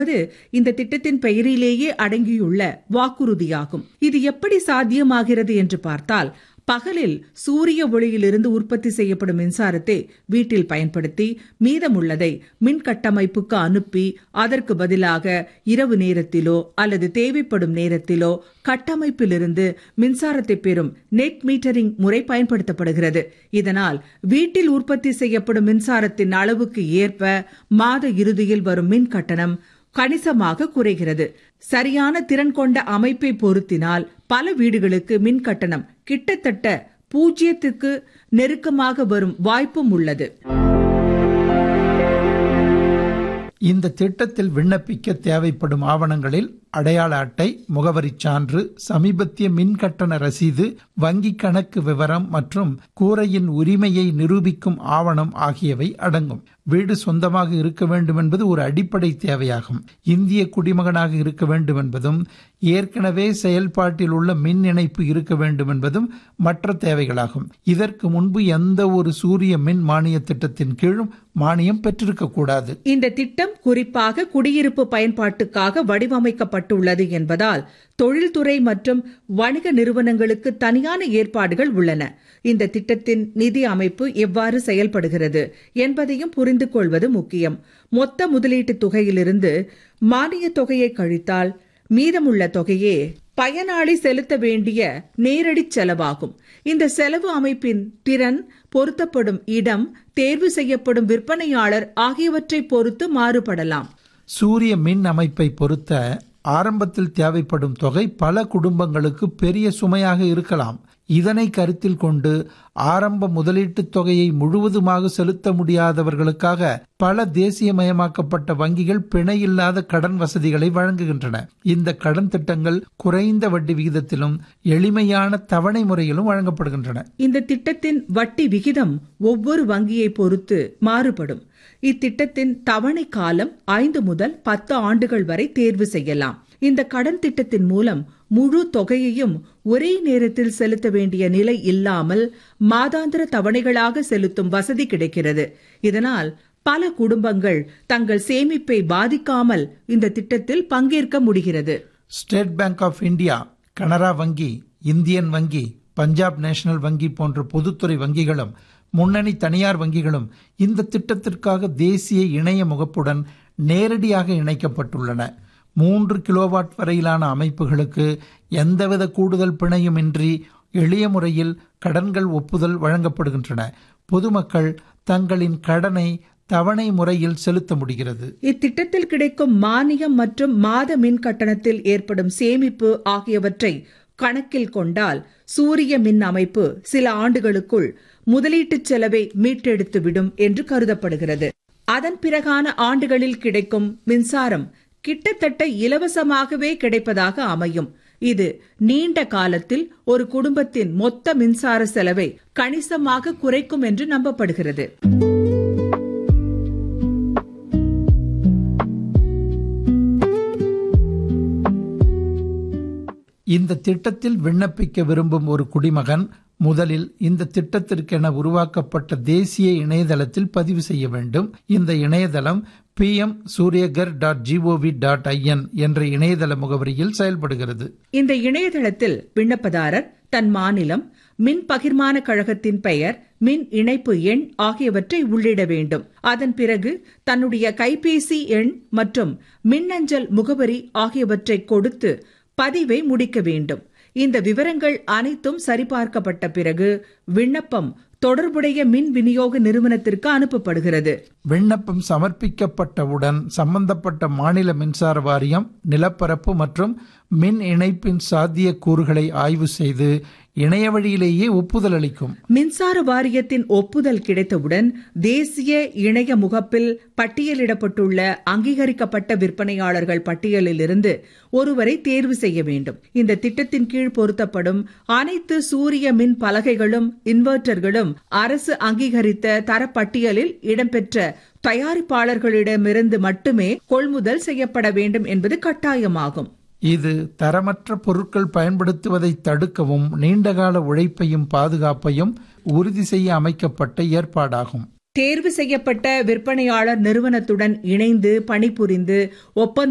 என்பது இந்த திட்டத்தின் பெயரிலேயே அடங்கியுள்ள வாக்குறுதியாகும் இது எப்படி சாத்தியமாகிறது என்று பார்த்தால் பகலில் சூரிய ஒளியிலிருந்து உற்பத்தி செய்யப்படும் மின்சாரத்தை வீட்டில் பயன்படுத்தி மீதமுள்ளதை மின் கட்டமைப்புக்கு அனுப்பி அதற்கு பதிலாக இரவு நேரத்திலோ அல்லது தேவைப்படும் நேரத்திலோ கட்டமைப்பிலிருந்து மின்சாரத்தை பெறும் நெட் மீட்டரிங் முறை பயன்படுத்தப்படுகிறது இதனால் வீட்டில் உற்பத்தி செய்யப்படும் மின்சாரத்தின் அளவுக்கு ஏற்ப மாத இறுதியில் வரும் மின் கட்டணம் கணிசமாக குறைகிறது சரியான திறன் கொண்ட அமைப்பை பொருத்தினால் பல வீடுகளுக்கு மின் கட்டணம் கிட்டத்தட்ட பூஜ்ஜியத்துக்கு நெருக்கமாக வரும் வாய்ப்பும் உள்ளது இந்த திட்டத்தில் விண்ணப்பிக்க தேவைப்படும் ஆவணங்களில் அடையாள அட்டை முகவரிச் சான்று சமீபத்திய மின் கட்டண ரசீது வங்கி கணக்கு விவரம் மற்றும் கூரையின் உரிமையை நிரூபிக்கும் ஆவணம் ஆகியவை அடங்கும் வீடு சொந்தமாக இருக்க வேண்டும் என்பது ஒரு அடிப்படை தேவையாகும் இந்திய குடிமகனாக இருக்க வேண்டும் என்பதும் ஏற்கனவே செயல்பாட்டில் உள்ள மின் இணைப்பு இருக்க வேண்டும் என்பதும் மற்ற தேவைகளாகும் இதற்கு முன்பு எந்த ஒரு சூரிய மின் மானிய திட்டத்தின் கீழும் மானியம் பெற்றிருக்க கூடாது இந்த திட்டம் குறிப்பாக குடியிருப்பு பயன்பாட்டுக்காக வடிவமைக்கப்பட்டுள்ளது என்பதால் தொழில்துறை மற்றும் வணிக நிறுவனங்களுக்கு தனியான ஏற்பாடுகள் உள்ளன இந்த திட்டத்தின் நிதி அமைப்பு எவ்வாறு செயல்படுகிறது என்பதையும் புரிந்து கொள்வது முக்கியம் மொத்த முதலீட்டு தொகையிலிருந்து மானிய தொகையை கழித்தால் மீதமுள்ள தொகையே பயனாளி செலுத்த வேண்டிய நேரடி செலவாகும் இந்த செலவு அமைப்பின் திறன் பொருத்தப்படும் இடம் தேர்வு செய்யப்படும் விற்பனையாளர் ஆகியவற்றை பொறுத்து மாறுபடலாம் சூரிய மின் அமைப்பை பொறுத்த ஆரம்பத்தில் தேவைப்படும் தொகை பல குடும்பங்களுக்கு பெரிய சுமையாக இருக்கலாம் இதனை கருத்தில் கொண்டு ஆரம்ப முதலீட்டுத் தொகையை முழுவதுமாக செலுத்த முடியாதவர்களுக்காக பல தேசியமயமாக்கப்பட்ட வங்கிகள் பிணையில்லாத கடன் வசதிகளை வழங்குகின்றன இந்த கடன் திட்டங்கள் குறைந்த வட்டி விகிதத்திலும் எளிமையான தவணை முறையிலும் வழங்கப்படுகின்றன இந்த திட்டத்தின் வட்டி விகிதம் ஒவ்வொரு வங்கியை பொறுத்து மாறுபடும் இத்திட்டத்தின் தவணை காலம் ஐந்து முதல் பத்து ஆண்டுகள் வரை தேர்வு செய்யலாம் இந்த கடன் திட்டத்தின் மூலம் முழு தொகையையும் ஒரே நேரத்தில் செலுத்த வேண்டிய நிலை இல்லாமல் மாதாந்திர தவணைகளாக செலுத்தும் வசதி கிடைக்கிறது இதனால் பல குடும்பங்கள் தங்கள் சேமிப்பை பாதிக்காமல் இந்த திட்டத்தில் பங்கேற்க முடிகிறது state bank of India Canara வங்கி இந்தியன் வங்கி பஞ்சாப் நேஷனல் வங்கி போன்ற பொதுத்துறை வங்கிகளும் முன்னணி தனியார் வங்கிகளும் இந்த திட்டத்திற்காக தேசிய இணைய முகப்புடன் நேரடியாக இணைக்கப்பட்டுள்ளன மூன்று கிலோவாட் வரையிலான அமைப்புகளுக்கு எந்தவித கூடுதல் பிணையுமின்றி எளிய முறையில் கடன்கள் ஒப்புதல் வழங்கப்படுகின்றன பொதுமக்கள் தங்களின் கடனை தவணை முறையில் செலுத்த முடிகிறது இத்திட்டத்தில் கிடைக்கும் மானியம் மற்றும் மாத மின் கட்டணத்தில் ஏற்படும் சேமிப்பு ஆகியவற்றை கணக்கில் கொண்டால் சூரிய மின் அமைப்பு சில ஆண்டுகளுக்குள் முதலீட்டு செலவை மீட்டெடுத்துவிடும் என்று கருதப்படுகிறது அதன் பிறகான ஆண்டுகளில் கிடைக்கும் மின்சாரம் கிட்டத்தட்ட இலவசமாகவே கிடைப்பதாக அமையும் இது நீண்ட காலத்தில் ஒரு குடும்பத்தின் மொத்த மின்சார செலவை கணிசமாக குறைக்கும் என்று நம்பப்படுகிறது இந்த திட்டத்தில் விண்ணப்பிக்க விரும்பும் ஒரு குடிமகன் முதலில் இந்த திட்டத்திற்கென உருவாக்கப்பட்ட தேசிய இணையதளத்தில் பதிவு செய்ய வேண்டும் இந்த இணையதளம் P M Suryaghar dot gov dot in என்ற இணையதள முகவரியில் செயல்படுகிறது இந்த இணையதளத்தில் விண்ணப்பதாரர் தன் மாநிலம் மின் பகிர்மான கழகத்தின் பெயர் மின் இணைப்பு எண் ஆகியவற்றை உள்ளிட வேண்டும் அதன் பிறகு தன்னுடைய கைபேசி எண் மற்றும் மின்னஞ்சல் முகவரி ஆகியவற்றை கொடுத்து பதிவை முடிக்க வேண்டும் இந்த விவரங்கள் அனைத்தும் சரிபார்க்கப்பட்ட பிறகு விண்ணப்பம் தொடர்புடைய மின் விநியோக நிறுவனத்திற்கு அனுப்பப்படுகிறது விண்ணப்பம் சமர்ப்பிக்கப்பட்டவுடன் சம்பந்தப்பட்ட மாநில மின்சார வாரியம் நிலப்பரப்பு மற்றும் மின் இணைப்பின் சாத்திய கூறுகளை ஆய்வு செய்து இணைய வழியிலேயே ஒப்புதல் அளிக்கும் மின்சார வாரியத்தின் ஒப்புதல் கிடைத்தவுடன் தேசிய இணைய முகப்பில் பட்டியலிடப்பட்டுள்ள அங்கீகரிக்கப்பட்ட விற்பனையாளர்கள் பட்டியலிலிருந்து ஒருவரை தேர்வு செய்ய வேண்டும் இந்த திட்டத்தின் கீழ் பொருத்தப்படும் அனைத்து சூரிய மின் பலகைகளும் இன்வெர்ட்டர்களும் அரசு அங்கீகரித்த தரப்பட்டியலில் இடம்பெற்ற தயாரிப்பாளர்களிடமிருந்து மட்டுமே கொள்முதல் செய்யப்பட வேண்டும் என்பது கட்டாயமாகும் இது தரமற்ற பொருட்கள் பயன்படுத்துவதை தடுக்கவும் நீண்டகால உழைப்பையும் பாதுகாப்பையும் உறுதி செய்ய அமைக்கப்பட்ட ஏற்பாடாகும் தேர்வு செய்யப்பட்ட விற்பனையாளர் நிறுவனத்துடன் இணைந்து பணிபுரிந்து ஒப்பந்த